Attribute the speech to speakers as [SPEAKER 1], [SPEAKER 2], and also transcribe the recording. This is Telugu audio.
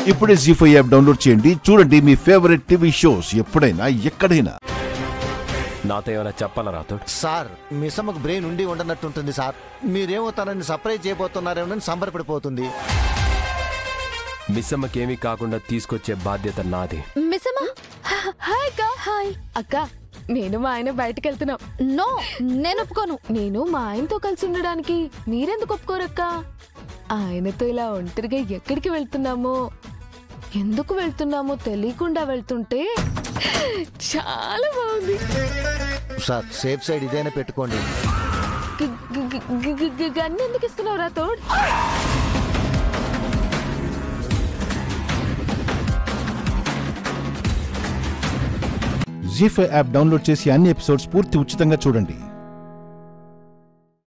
[SPEAKER 1] ఇప్పుడే జీ ఫైవ్ యాప్ డౌన్లోడ్ చేయండి చూడండి మీ ఫేవరెట్ టీవీ షోస్ ఎప్పుడైనా ఎక్కడైనా
[SPEAKER 2] నాతో ఏమైనా చెప్పాలా రాతో
[SPEAKER 3] సార్ మిసమ్మకు బ్రెయిన్ ఉండి ఉండనట్టుంటుంది సార్ మీరేమో తనని సర్ప్రైజ్ చేయబోతున్నారేమోనని సంబరపడిపోతుంది
[SPEAKER 2] మిస్సమ్మకేమీ కాకుండా తీసుకొచ్చే బాధ్యత నాది
[SPEAKER 4] మిస్సమ్మా హాయ్ అక్క హాయ్ అక్క నేను మా ఆయన బయటకు వెళ్తున్నాం నో నేను ఒప్పుకోను నేను మా ఆయనతో కలిసి ఉండడానికి మీరెందుకు ఒప్పుకోరక్క ఆయనతో ఇలా ఒంటరిగా ఎక్కడికి వెళ్తున్నామో ఎందుకు వెళ్తున్నామో తెలియకుండా వెళ్తుంటే చాలా బాగుంది
[SPEAKER 3] సార్ సేఫ్ సైడ్ ఇదైనా పెట్టుకోండి
[SPEAKER 4] గి- గి- గి- గి- గి- గి- గన్ను ఎందుకు ఇస్తున్నావు రా తోడ్
[SPEAKER 1] జీ ఫైవ్ యాప్ డౌన్లోడ్ చేసి అన్ని ఎపిసోడ్స్ పూర్తి ఉచితంగా చూడండి